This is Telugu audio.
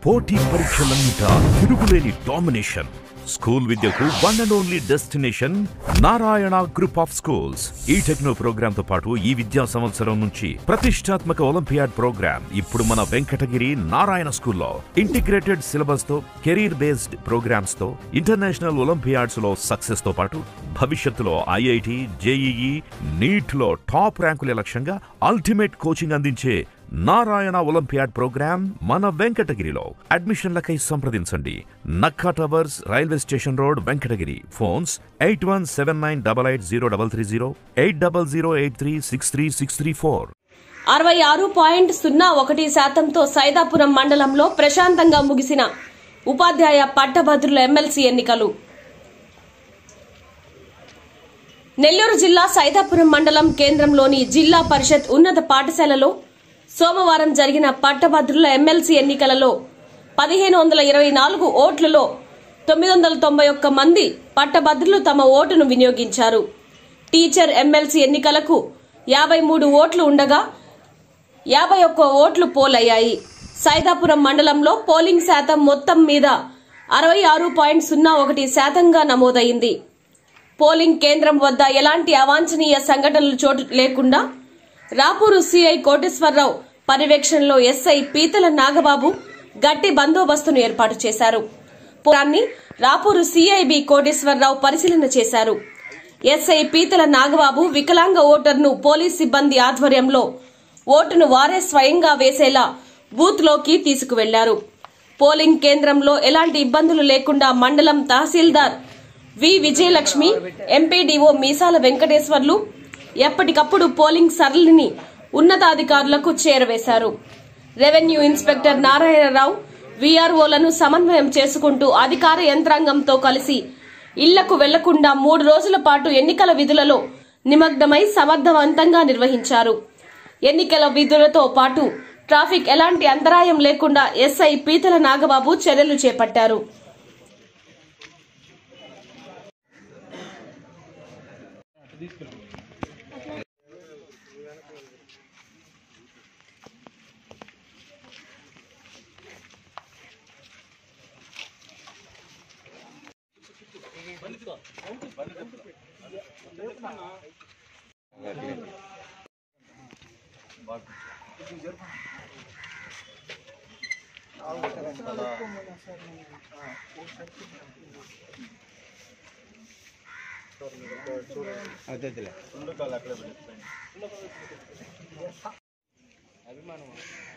పోటీ పరీక్షలన్నిట తిరుగులేని డామినేషన్ స్కూల్ విద్యకు one and only destination Narayana group of schools ఈ టెక్నో ప్రోగ్రామ్ తో పాటు ఈ విద్యా సంవత్సరం నుంచి ప్రతిష్టాత్మక ఒలింపియాడ్ ప్రోగ్రామ్ ఇప్పుడు మన వెంకటగిరి నారాయణ స్కూల్లో ఇంటిగ్రేటెడ్ సిలబస్ తో కెరీర్ బేస్డ్ ప్రోగ్రామ్స్ తో ఇంటర్నేషనల్ ఒలింపియాడ్స్ లో సక్సెస్ తో పాటు భవిష్యత్తులో ఐఐటి జేఈఈ నీట్ లో టాప్ ర్యాంకుల లక్ష్యంగా అల్టిమేట్ కోచింగ్ అందించే నారాయణ ఒలింపియాడ్ ప్రోగ్రామ్ మన వెంకటగిరిలో అడ్మిషన్లకై సంప్రదించండి Nakka towers railway station road Venkatagiri phones eight one seven nine double eight zero double three zero eight double zero eight three six three six three four అరవై ఆరు పాయింట్ సున్నా ఒకటి శాతంతో సైదాపురం మండలంలో ప్రశాంతంగా ముగిసిన ఉపాధ్యాయ పట్టభద్రుల ఎమ్మెల్సీ ఎన్నికలు నెల్లూరు జిల్లా సైదాపురం మండలం కేంద్రంలోని జిల్లా పరిషత్ ఉన్నత పాఠశాలలో సోమవారం జరిగిన పట్టభద్రుల ఎమ్మెల్సీ ఎన్నికలలో పదిహేను వందల ఇరవై నాలుగు ఓట్లలో తొమ్మిది వందల తొంభై ఒక్క మంది పట్టభద్రులు తమ ఓటును వినియోగించారు టీచర్ ఎమ్మెల్సీ ఎన్నికలకు యాభై మూడు ఓట్లు ఉండగా యాభై ఒక్క ఓట్లు పోలయ్యాయి సైదాపురం మండలంలో పోలింగ్ శాతం మొత్తం మీద అరవై ఆరు పాయింట్ సున్నా ఒకటి శాతంగా నమోదైంది పోలింగ్ కేంద్రం వద్ద ఎలాంటి అవాంఛనీయ సంఘటనలు చోటు లేకుండా రాపూరు సిఐ కోటేశ్వరరావు పర్యవేక్షణలో ఎస్ఐ పీతల నాగబాబు గట్టి బందోబస్తును ఏర్పాటు చేశారు పురాన్ని రాపూరు సిఐబి కోటేశ్వరరావు పరిశీలన చేశారు ఎస్ఐ పీతల నాగబాబు వికలాంగ ఓటర్ను పోలీస్ సిబ్బంది ఆధ్వర్యంలో ఓటును వారే స్వయంగా వేసేలా బూత్ లోకి తీసుకువెళ్లారు పోలింగ్ కేంద్రంలో ఎలాంటి ఇబ్బందులు లేకుండా మండలం తహసీల్దార్ వి విజయలక్ష్మి ఎంపీడీఓ మీసాల వెంకటేశ్వర్లు ఎప్పటికప్పుడు పోలింగ్ సరళిని ఉన్నతాధికారులకు చేరవేశారు రెవెన్యూ ఇన్స్పెక్టర్ నారాయణరావు వీఆర్ఓలను సమన్వయం చేసుకుంటూ అధికార యంత్రాంగంతో కలిసి ఇళ్లకు వెళ్లకుండా మూడు రోజుల పాటు ఎన్నికల విధులలో నిమగ్నమై సమర్థవంతంగా నిర్వహించారు ఎన్నికల విధులతో పాటు ట్రాఫిక్ ఎలాంటి అంతరాయం లేకుండా ఎస్ఐ పీతల నాగబాబు చర్యలు చేపట్టారు అదే